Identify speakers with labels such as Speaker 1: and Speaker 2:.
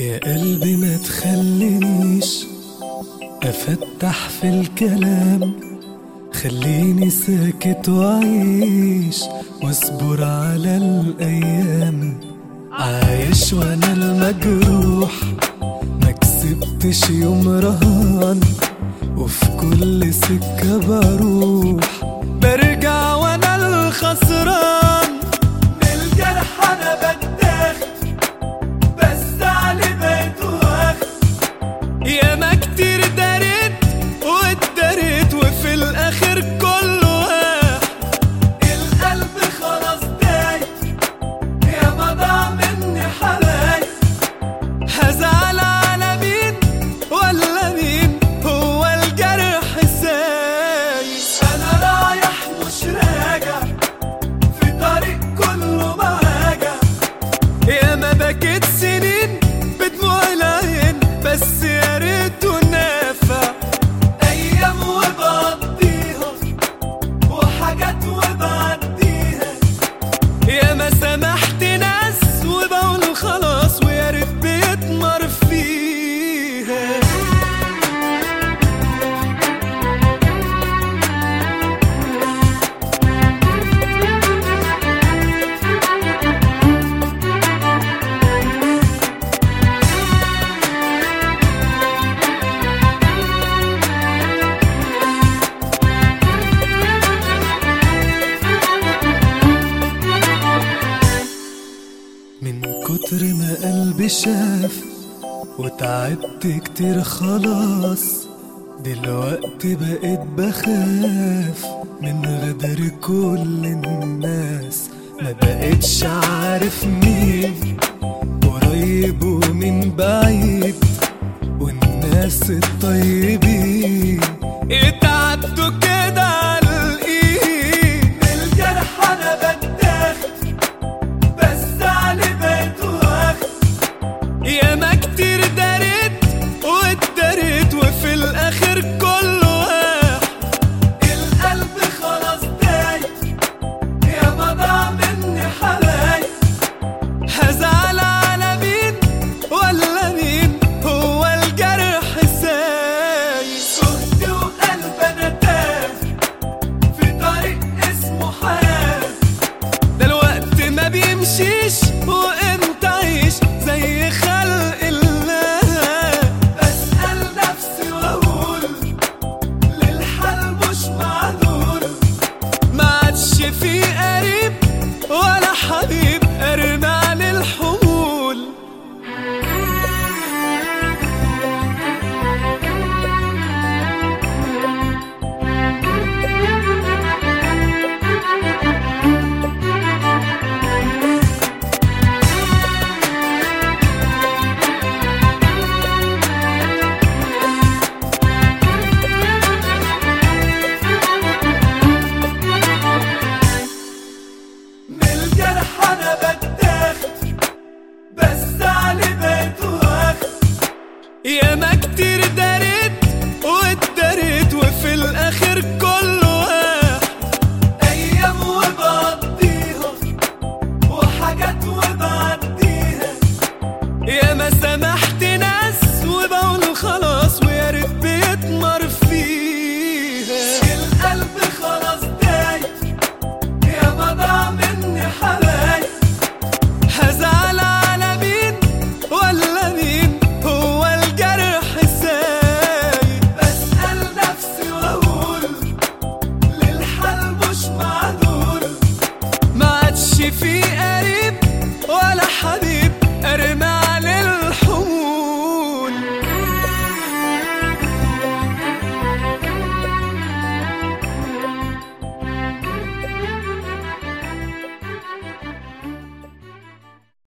Speaker 1: يا قلبي ما تخلينيش افتح في الكلام خليني ساكت وعيش واصبر على الايام عايش وانا المجروح ما كسبتش يوم رهان وفي كل سكة بروح برجع وانا الخسران من الجرح انا بتاخد بس علي بقيت واخد ياما كتير داريت واتداريت وفي الاخر كله واحد القلب خلاص دايت ياما ضاع مني حبايب هزعل على مين ولا مين هو الجرح ازاي انا رايح مش راجع في طريق كله مواجع ياما بكيت سنين بدموع العين بس يا ريته نافع ايام وبقضيها وحاجات وبعديها ياما سامحت ناس وبقول خلاص ويا ريت بيتمر فيها من كتر ما قلبي شاف وتعبت كتير خلاص دلوقتي بقيت بخاف من غدر كل الناس ما بقيتش عارف مين قريب ومين بعيد والناس الطيبين اتعدوا كده على الايد من الجرح انا بتاخد بس علي بقيت واخد ياما كتير داريت واتداريت وفي الاخر كله واحد القلب خلاص دايت ياما ضاع مني حبايب هزعل على مين ولا مين هو الجرح ازاي صوتي وقلب انا تاه في طريق اسمه حياه ده الوقت ما بيمشيش وامتى اعيش زي خلق الله بسأل نفسي واقول للحال مش معدول ما عادش في قريب ولا حبيب ارمي عن الحمول من الجرح انا بتاخد بس علي بقيت واخد ياما كتير داريت